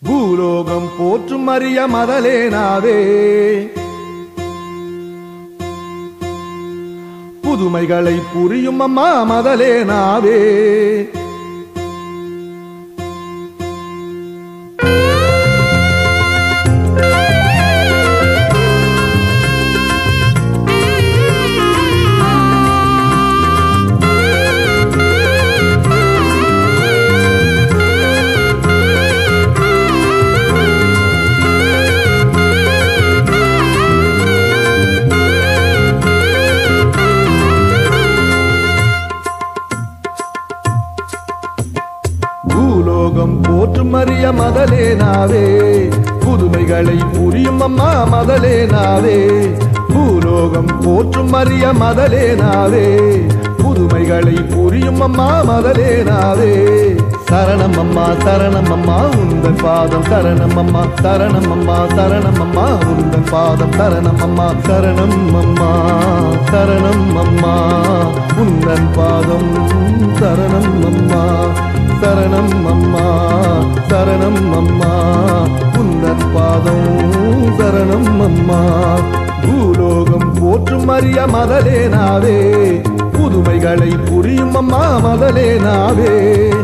பூலோகம் போற்றும் அரிய மதலேனாவே புதுமைகளை புரியும் அம்மா மதலேனாவே பூலோகம் போற்றும் அரிய மதலேனாவே புதுமைகளை புரியும் அம்மா மதலேனாவே பூலோகம் போற்றும் அரிய மதலேனாவே புதுமைகளை புரியும் அம்மா மதலேனாவே சரணம் அம்மா சரணம் அம்மா உந்தன் பாதம் சரணம் அம்மா சரணம் அம்மா சரணம் அம்மா உந்தன் பாதம் சரணம் அம்மா சரணம் அம்மா சரணம் அம்மா உந்தன் பாதம் சரணம் அம்மா சரணம் அம்மா சரணம் அம்மா உந்தன் பாதம் சரணம் அம்மா பூலோகம் போற்றும் அரிய மதலேனாவே புதுமைகளை புரியும் அம்மா மதலேனாவே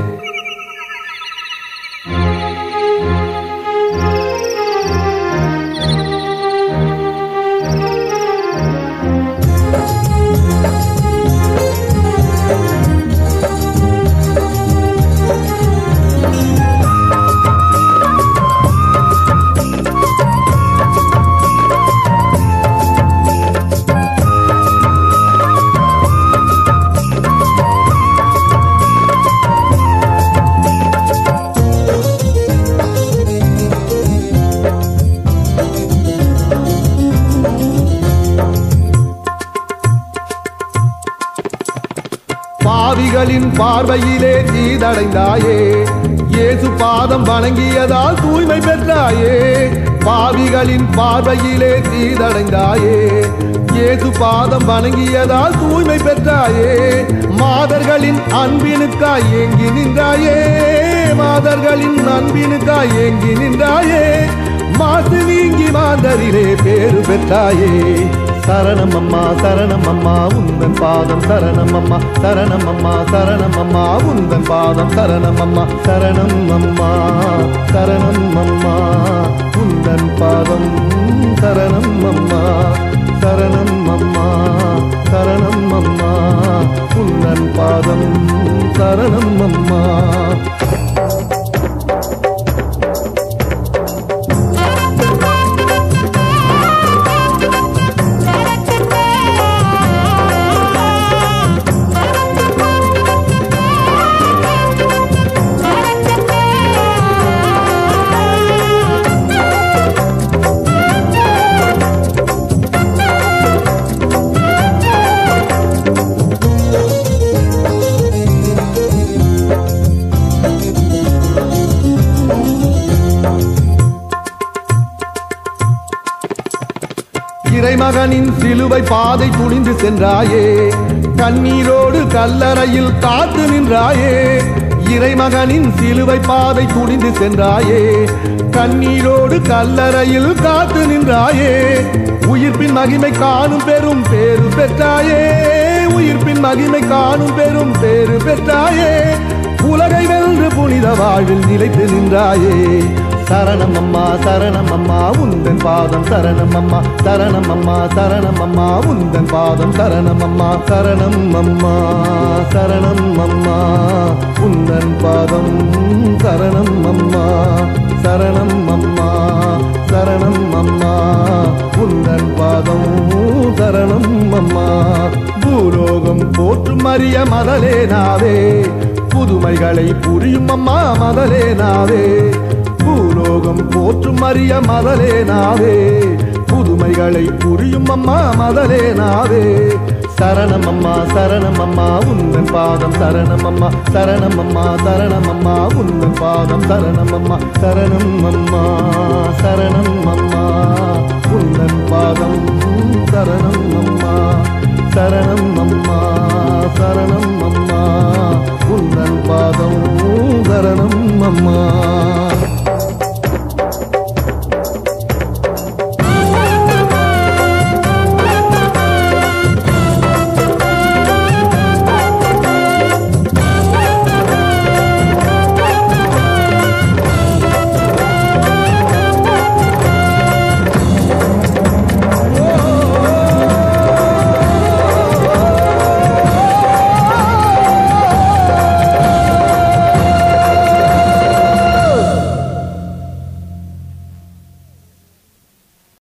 பாவிகளின் பார்வையிலே தீதடைந்தாயே இயேசு பாதம் வணங்கியதால் தூய்மை பெற்றாயே பாவிகளின் பார்வையிலே தீதடைந்தாயே இயேசு பாதம் வணங்கியதால் தூய்மை பெற்றாயே மாதர்களின் அன்பினுக்காய் ஏங்கி நின்றாயே மாதர்களின் அன்பினுக்காய் ஏங்கி நின்றாயே மாசு நீங்கி மாந்தரிலே பேரு பெற்றாயே சரணம் அம்மா சரணம் அம்மா உந்தன் பாதம் சரணம் அம்மா சரணம் அம்மா சரணம் அம்மா உந்தன் பாதம் சரணம் அம்மா சரணம் அம்மா சரணம் அம்மா உந்தன் பாதம் சரணம் அம்மா சரணம் அம்மா சரணம் அம்மா உந்தன் பாதம் சரணம் அம்மா இறைமகனின் சிலுவை பாதை துணிந்து சென்றாயே கண்ணீரோடு கல்லறையில் காத்து நின்றாயே இறைமகனின் சிலுவை பாதை துணிந்து சென்றாயே கண்ணீரோடு கல்லறையில் காத்து நின்றாயே உயிர்ப்பின் மகிமை காணும் பெரும் பேரு பெற்றாயே உயிர்ப்பின் மகிமை காணும் பெரும் பேரு பெற்றாயே உலகை வென்று புனித வாழ்வில் நிலைத்து நின்றாயே சரணம் அம்மா சரணம் அம்மா உந்தன் பாதம் சரணம் அம்மா சரணம் அம்மா சரணம் அம்மா உந்தன் பாதம் சரணம் அம்மா சரணம் அம்மா சரணம் அம்மா உந்தன் பாதம் சரணம் அம்மா சரணம் அம்மா சரணம் அம்மா உந்தன் பாதம் சரணம் அம்மா பூலோகம் போற்றும் அரிய மதலேனாவே புதுமைகளை புரியும் அம்மா மதலேனாவே பூலோகம் போற்றும் அரிய மதலேனாவே புதுமைகளை புரியும் அம்மா மதலேனாவே சரணம் அம்மா சரணம் அம்மா உந்தன் பாதம் சரணம் அம்மா சரணம் அம்மா சரணம் அம்மா உந்தன் பாதம் சரணம் அம்மா சரணம் அம்மா சரணம் அம்மா உந்தன் பாதம் சரணம் அம்மா சரணம் அம்மா சரணம் அம்மா உந்தன் பாதம் சரணம் அம்மா